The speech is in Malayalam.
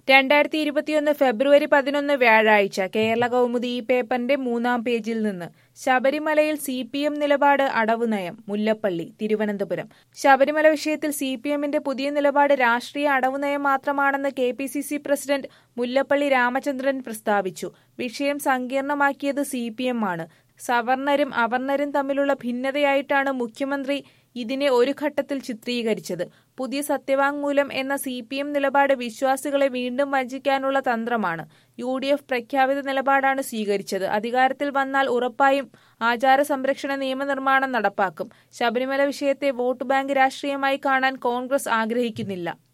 രണ്ടായിരത്തി ഇരുപത്തിയൊന്ന് ഫെബ്രുവരി പതിനൊന്ന് വ്യാഴാഴ്ച കേരള കൗമുദി ഈ പേപ്പറിന്റെ മൂന്നാം പേജിൽ നിന്ന് ശബരിമലയിൽ സി പി എം നിലപാട് അടവ് നയം മുല്ലപ്പള്ളി തിരുവനന്തപുരം ശബരിമല വിഷയത്തിൽ സി പി എമ്മിന്റെ പുതിയ നിലപാട് രാഷ്ട്രീയ അടവ് നയം മാത്രമാണെന്ന് K P C C president Mullappally Ramachandran പ്രസ്താവിച്ചു വിഷയം സങ്കീർണമാക്കിയത് സി പി എം ആണ് സവർണരും അവർണരും തമ്മിലുള്ള ഭിന്നതയായിട്ടാണ് മുഖ്യമന്ത്രി ഇതിനെ ഒരു ഘട്ടത്തിൽ ചിത്രീകരിച്ചത് പുതിയ സത്യവാങ്മൂലം എന്ന സി പി എം നിലപാട് വിശ്വാസികളെ വീണ്ടും വഞ്ചിക്കാനുള്ള തന്ത്രമാണ് യു ഡി എഫ് പ്രഖ്യാപിത നിലപാടാണ് സ്വീകരിച്ചത് അധികാരത്തിൽ വന്നാൽ ഉറപ്പായും ആചാര സംരക്ഷണ നിയമനിർമ്മാണം നടപ്പാക്കും ശബരിമല വിഷയത്തെ വോട്ട് ബാങ്ക് രാഷ്ട്രീയമായി കാണാൻ കോൺഗ്രസ് ആഗ്രഹിക്കുന്നില്ല